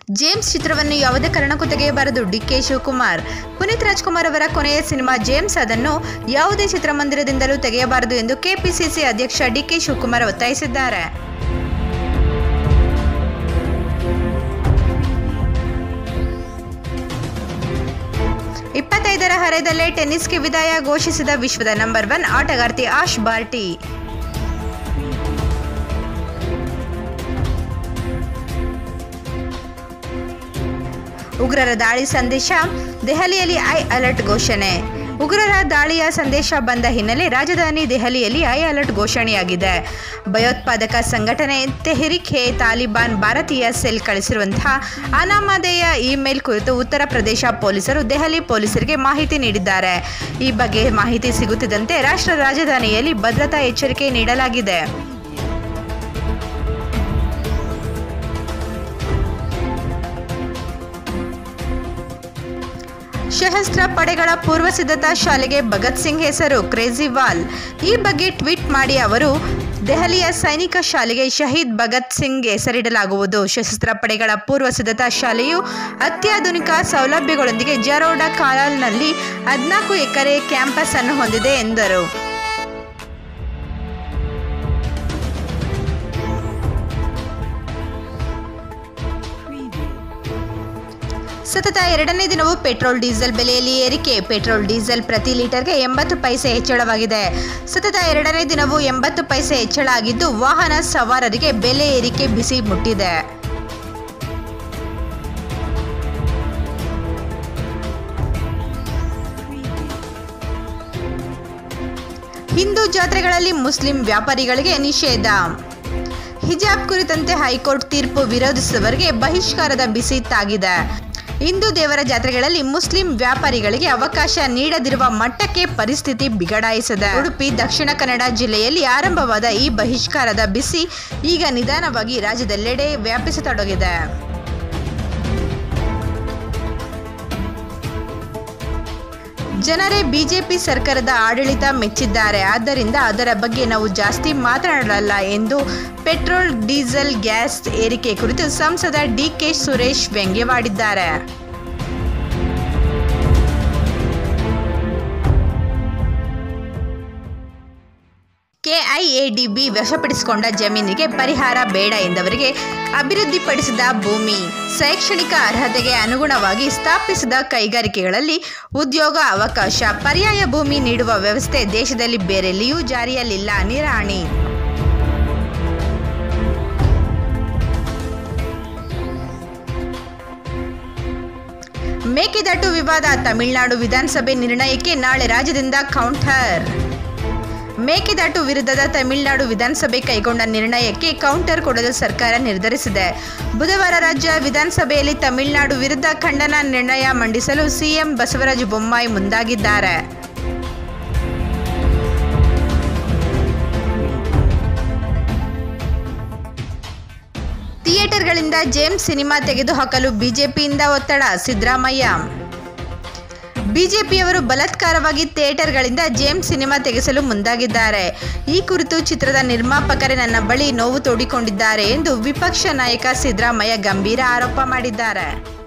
James ಚಿತ್ರವನ್ನು ಯಾವುದೇ ಕಾರಣಕ್ಕೂ ತೆಗೆಯಬಾರದು ಡಿಕೆ ಶಿವಕುಮಾರ್ ಪುನೀತ್ ರಾಜ್ಕುಮಾರ್ ಅವರ ಕೊನೆಯ ಸಿನಿಮಾ ಜೇಮ್ಸ್ ಅದನ್ನು ಯಾವುದೇ ಚಿತ್ರಮಂದಿರದಿಂದಲೂ ತೆಗೆಯಬಾರದು ಎಂದು ಕೆಪಿಸಿಸಿ ಅಧ್ಯಕ್ಷ ಡಿಕೆ ಶಿವಕುಮಾರ್ ಒತ್ತಾಯಿಸಿದ್ದಾರೆ ಇಪ್ಪತ್ತೈದರ ಹರೆಯದಲ್ಲೇ ಟೆನ್ನಿಸ್ಗೆ ವಿದಾಯ ಘೋಷಿಸಿದ ವಿಶ್ವದ ನಂಬರ್ ಒನ್ ಆಟಗಾರ್ತಿ ಆಶ್ ಬಾರ್ಟಿ ಉಗ್ರರ ದಾಳಿ ಸಂದೇಶ ದೆಹಲಿಯಲ್ಲಿ ಐ ಅಲರ್ಟ್ ಘೋಷಣೆ ಉಗ್ರರ ದಾಳಿಯ ಸಂದೇಶ ಬಂದ ಹಿನ್ನೆಲೆ ರಾಜಧಾನಿ ದೆಹಲಿಯಲ್ಲಿ ಐ ಅಲರ್ಟ್ ಘೋಷಣೆಯಾಗಿದೆ ಭಯೋತ್ಪಾದಕ ಸಂಘಟನೆ ತೆಹರಿಕ್ ಹೇ ತಾಲಿಬಾನ್ ಭಾರತೀಯ ಸೆಲ್ ಕಳಿಸಿರುವಂತಹ ಅನಾಮಧೇಯ ಇಮೇಲ್ ಕುರಿತು ಉತ್ತರ ಪ್ರದೇಶ ಪೊಲೀಸರು ದೆಹಲಿ ಪೊಲೀಸರಿಗೆ ಮಾಹಿತಿ ನೀಡಿದ್ದಾರೆ ಈ ಬಗ್ಗೆ ಮಾಹಿತಿ ಸಿಗುತ್ತಿದ್ದಂತೆ ರಾಷ್ಟ್ರ ರಾಜಧಾನಿಯಲ್ಲಿ ಭದ್ರತಾ ಎಚ್ಚರಿಕೆ ನೀಡಲಾಗಿದೆ ಸಶಸ್ತ್ರ ಪಡೆಗಳ ಪೂರ್ವ ಸಿದ್ಧತಾ ಶಾಲೆಗೆ ಭಗತ್ ಸಿಂಗ್ ಹೆಸರು ಕ್ರೇಜಿವಾಲ್ ಈ ಬಗ್ಗೆ ಟ್ವೀಟ್ ಮಾಡಿ ಅವರು ದೆಹಲಿಯ ಸೈನಿಕ ಶಾಲೆಗೆ ಶಹೀದ್ ಭಗತ್ ಸಿಂಗ್ ಹೆಸರಿಡಲಾಗುವುದು ಸಶಸ್ತ್ರ ಪಡೆಗಳ ಪೂರ್ವ ಸಿದ್ಧತಾ ಶಾಲೆಯು ಅತ್ಯಾಧುನಿಕ ಸೌಲಭ್ಯಗಳೊಂದಿಗೆ ಜರೋಡಾ ಕಾಲಾಲ್ನಲ್ಲಿ ಹದಿನಾಲ್ಕು ಎಕರೆ ಕ್ಯಾಂಪಸ್ ಅನ್ನು ಹೊಂದಿದೆ ಎಂದರು ಸತತ ಎರಡನೇ ದಿನವೂ ಪೆಟ್ರೋಲ್ ಡೀಸೆಲ್ ಬೆಲೆಯಲ್ಲಿ ಏರಿಕೆ ಪೆಟ್ರೋಲ್ ಡೀಸೆಲ್ ಪ್ರತಿ ಲೀಟರ್ಗೆ ಎಂಬತ್ತು ಪೈಸೆ ಹೆಚ್ಚಳವಾಗಿದೆ ಸತತ ಎರಡನೇ ದಿನವೂ ಎಂಬತ್ತು ಪೈಸೆ ಹೆಚ್ಚಳ ಆಗಿದ್ದು ವಾಹನ ಸವಾರರಿಗೆ ಬೆಲೆ ಏರಿಕೆ ಬಿಸಿ ಮುಟ್ಟಿದೆ ಹಿಂದೂ ಜಾತ್ರೆಗಳಲ್ಲಿ ಮುಸ್ಲಿಂ ವ್ಯಾಪಾರಿಗಳಿಗೆ ನಿಷೇಧ ಹಿಜಾಬ್ ಕುರಿತಂತೆ ಹೈಕೋರ್ಟ್ ತೀರ್ಪು ವಿರೋಧಿಸಿದವರಿಗೆ ಬಹಿಷ್ಕಾರದ ಬಿಸಿ ತಾಗಿದೆ ಹಿಂದೂ ದೇವರ ಜಾತ್ರೆಗಳಲ್ಲಿ ಮುಸ್ಲಿಂ ವ್ಯಾಪಾರಿಗಳಿಗೆ ಅವಕಾಶ ನೀಡದಿರುವ ಮಟ್ಟಕ್ಕೆ ಪರಿಸ್ಥಿತಿ ಬಿಗಡಾಯಿಸಿದೆ ಉಡುಪಿ ದಕ್ಷಿಣ ಕನ್ನಡ ಜಿಲ್ಲೆಯಲ್ಲಿ ಆರಂಭವಾದ ಈ ಬಹಿಷ್ಕಾರದ ಬಿಸಿ ಈಗ ನಿಧಾನವಾಗಿ ರಾಜ್ಯದೆಲ್ಲೆಡೆ ವ್ಯಾಪಿಸತೊಡಗಿದೆ ಜನರೇ ಬಿಜೆಪಿ ಸರ್ಕಾರದ ಆಡಳಿತ ಮೆಚ್ಚಿದ್ದಾರೆ ಆದ್ದರಿಂದ ಅದರ ಬಗ್ಗೆ ನಾವು ಜಾಸ್ತಿ ಮಾತನಾಡಲ್ಲ ಎಂದು ಪೆಟ್ರೋಲ್ ಡೀಸೆಲ್ ಗ್ಯಾಸ್ ಏರಿಕೆ ಕುರಿತು ಸಂಸದ ಡಿಕೆ ಸುರೇಶ್ ವ್ಯಂಗ್ಯವಾಡಿದ್ದಾರೆ ಕೆಐಎಡಿಬಿ ವಶಪಡಿಸಿಕೊಂಡ ಜಮೀನಿಗೆ ಪರಿಹಾರ ಬೇಡ ಎಂದವರಿಗೆ ಅಭಿವೃದ್ಧಿಪಡಿಸಿದ ಭೂಮಿ ಶೈಕ್ಷಣಿಕ ಅರ್ಹತೆಗೆ ಅನುಗುಣವಾಗಿ ಸ್ಥಾಪಿಸಿದ ಕೈಗಾರಿಕೆಗಳಲ್ಲಿ ಉದ್ಯೋಗ ಅವಕಾಶ ಪರ್ಯಾಯ ಭೂಮಿ ನೀಡುವ ವ್ಯವಸ್ಥೆ ದೇಶದಲ್ಲಿ ಬೇರೆಲ್ಲಿಯೂ ಜಾರಿಯಲ್ಲಿಲ್ಲ ನಿರಾಣಿ ಮೇಕೆದಾಟು ವಿವಾದ ತಮಿಳುನಾಡು ವಿಧಾನಸಭೆ ನಿರ್ಣಯಕ್ಕೆ ನಾಳೆ ರಾಜ್ಯದಿಂದ ಕೌಂಟರ್ ಮೇಕೆದಾಟು ವಿರುದ್ಧದ ತಮಿಳುನಾಡು ವಿಧಾನಸಭೆ ಕೈಗೊಂಡ ನಿರ್ಣಯಕ್ಕೆ ಕೌಂಟರ್ ಕೊಡಲು ಸರ್ಕಾರ ನಿರ್ಧರಿಸಿದೆ ಬುಧವಾರ ರಾಜ್ಯ ವಿಧಾನಸಭೆಯಲ್ಲಿ ತಮಿಳುನಾಡು ವಿರುದ್ಧ ಖಂಡನ ನಿರ್ಣಯ ಮಂಡಿಸಲು ಸಿಎಂ ಬಸವರಾಜ ಬೊಮ್ಮಾಯಿ ಮುಂದಾಗಿದ್ದಾರೆ ಥಿಯೇಟರ್ಗಳಿಂದ ಜೇಮ್ಸ್ ಸಿನಿಮಾ ತೆಗೆದುಹಾಕಲು ಬಿಜೆಪಿಯಿಂದ ಒತ್ತಡ ಸಿದ್ದರಾಮಯ್ಯ ಬಿಜೆಪಿಯವರು ಬಲಾತ್ಕಾರವಾಗಿ ಥಿಯೇಟರ್ಗಳಿಂದ ಜೇಮ್ಸ್ ಸಿನಿಮಾ ತೆಗೆಸಲು ಮುಂದಾಗಿದ್ದಾರೆ ಈ ಕುರಿತು ಚಿತ್ರದ ನಿರ್ಮಾಪಕರೇ ನನ್ನ ಬಳಿ ನೋವು ತೋಡಿಕೊಂಡಿದ್ದಾರೆ ಎಂದು ವಿಪಕ್ಷ ನಾಯಕ ಸಿದ್ದರಾಮಯ್ಯ ಗಂಭೀರ ಆರೋಪ ಮಾಡಿದ್ದಾರೆ